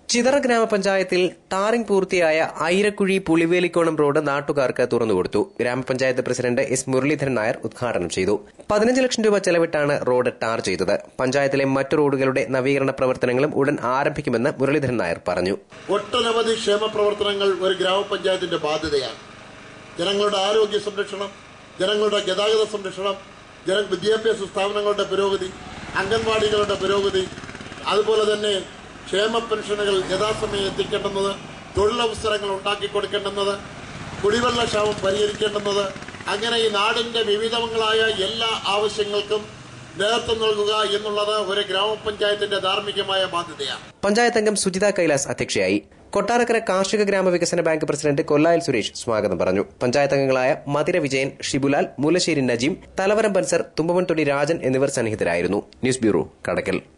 ചിതറ ഗ്രാമപഞ്ചായത്തിൽ ടാറിംഗ് പൂർത്തിയായ ഐരക്കുഴി പുളിവേലിക്കോണം റോഡ് നാട്ടുകാർക്ക് തുറന്നുകൊടുത്തു ഗ്രാമപഞ്ചായത്ത് പ്രസിഡന്റ് എസ് മുരളീധരൻ നായർ ഉദ്ഘാടനം ചെയ്തു പതിനഞ്ച് ലക്ഷം രൂപ ചെലവിട്ടാണ് റോഡ് ടാർ ചെയ്തത് പഞ്ചായത്തിലെ മറ്റു റോഡുകളുടെ നവീകരണ പ്രവർത്തനങ്ങളും ഉടൻ ആരംഭിക്കുമെന്ന് മുരളീധരൻ നായർ പറഞ്ഞു ഒട്ടനവധി ക്ഷേമ പ്രവർത്തനങ്ങൾ ഒരു ഗ്രാമപഞ്ചായത്തിന്റെ ബാധ്യതയാണ് ജനങ്ങളുടെ ആരോഗ്യ സംരക്ഷണം ജനങ്ങളുടെ ഗതാഗത സംരക്ഷണം ജന വിദ്യാഭ്യാസ സ്ഥാപനങ്ങളുടെ പുരോഗതി അംഗൻവാടികളുടെ പുരോഗതി അതുപോലെ തന്നെ ക്ഷേമ പെൻഷനുകൾ യഥാസമയം എത്തിക്കേണ്ടുന്നത് തൊഴിലവസരങ്ങൾ ഉണ്ടാക്കി കൊടുക്കേണ്ടുന്നത് കുടിവെള്ള ക്ഷാമം പരിഹരിക്കേണ്ടുന്നത് അങ്ങനെ ഈ നാടിന്റെ വിവിധങ്ങളായ എല്ലാ ആവശ്യങ്ങൾക്കും നേതൃത്വം നൽകുക എന്നുള്ളത് ഒരു ഗ്രാമപഞ്ചായത്തിന്റെ ധാർമ്മികമായ ബാധ്യതയാണ് പഞ്ചായത്ത് അംഗം സുജിത കൈലാസ് അധ്യക്ഷയായി കൊട്ടാരക്കര കാർഷിക ഗ്രാമവികസന ബാങ്ക് പ്രസിഡന്റ് കൊല്ലായൽ സുരേഷ് സ്വാഗതം പറഞ്ഞു പഞ്ചായത്ത് അംഗങ്ങളായ മതിര വിജയൻ ഷിബുലാൽ മൂലശ്ശേരി നജീം തലവരം ബൻസർ തുമ്പമൺതൊടി രാജൻ എന്നിവർ സന്നിഹിതരായിരുന്നു ന്യൂസ് ബ്യൂറോ കടക്കൽ